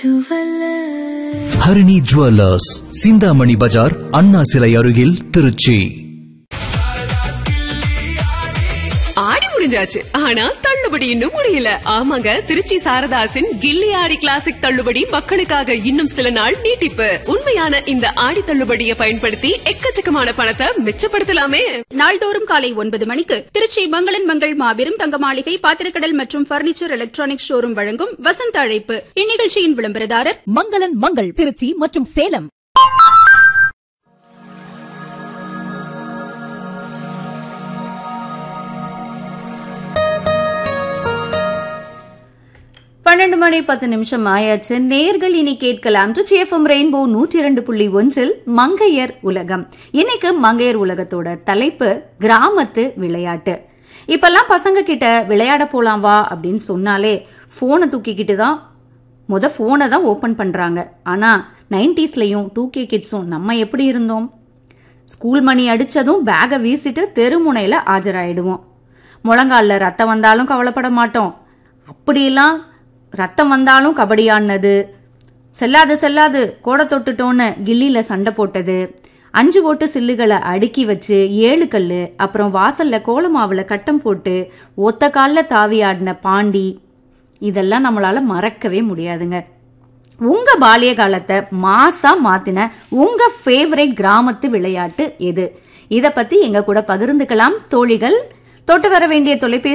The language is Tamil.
ஹரிணி ஜுவல்லர்ஸ் சிந்தாமணி பஜார் அண்ணா சிலை அருகில் திருச்சி ஆடி முடிஞ்சாச்சு ஆனா தள்ளுபடி இன்னும் முடியல ஆமாங்க திருச்சி சாரதாசின் கில்லி ஆடி கிளாசிக் தள்ளுபடி மக்களுக்காக இன்னும் சில நாள் நீட்டிப்பு உண்மையான இந்த ஆடி தள்ளுபடியை பயன்படுத்தி எக்கச்சக்கமான பணத்தை மிச்சப்படுத்தலாமே நாள்தோறும் காலை ஒன்பது மணிக்கு திருச்சி மங்களன் மங்கள் மாபெரும் தங்க மாளிகை பாத்திரக்கடல் மற்றும் பர்னிச்சர் எலக்ட்ரானிக் ஷோரூம் வழங்கும் வசந்த அழைப்பு இந்நிகழ்ச்சியின் விளம்பரதாரர் மங்களன் மங்கள் திருச்சி மற்றும் சேலம் பன்னெண்டு மணி பத்து நிமிஷம் ஆயாச்சு நேர்கள் இனி கேட்கலாம் ருச்சி எஃப்எம் ரெயின்போ நூற்றி இரண்டு புள்ளி ஒன்றில் மங்கையர் உலகம் இன்னைக்கு மங்கையர் உலகத்தோட தலைப்பு கிராமத்து விளையாட்டு இப்பெல்லாம் பசங்க கிட்ட விளையாட போலாம் வா அப்படின்னு சொன்னாலே போனை தூக்கிக்கிட்டு தான் முத ஃபோனை தான் ஓப்பன் பண்றாங்க ஆனா நைன்டிஸ்லயும் டூ கே கிட்ஸும் நம்ம எப்படி இருந்தோம் ஸ்கூல் மணி அடிச்சதும் பேகை வீசிட்டு தெருமுனையில ஆஜராயிடுவோம் முழங்கால்ல ரத்தம் வந்தாலும் கவலைப்பட மாட்டோம் அப்படியெல்லாம் ரத்தம் வந்தாலும் கபடி ஆடினது செல்லாது செல்லாது கோடை தொட்டுட்டோன்னு கில்லியில் சண்டை போட்டது அஞ்சு ஓட்டு சில்லுகளை அடுக்கி வச்சு ஏழு கல் அப்புறம் வாசல்ல கோலமாவில் கட்டம் போட்டு ஒத்த காலில் தாவி ஆடின பாண்டி இதெல்லாம் நம்மளால மறக்கவே முடியாதுங்க உங்க பாலிய காலத்தை மாசா மாத்தின உங்க ஃபேவரட் கிராமத்து விளையாட்டு எது இத பத்தி எங்க கூட பகிர்ந்துக்கலாம் தோழிகள் தொட்டு வர வேண்டிய தொலைபேசி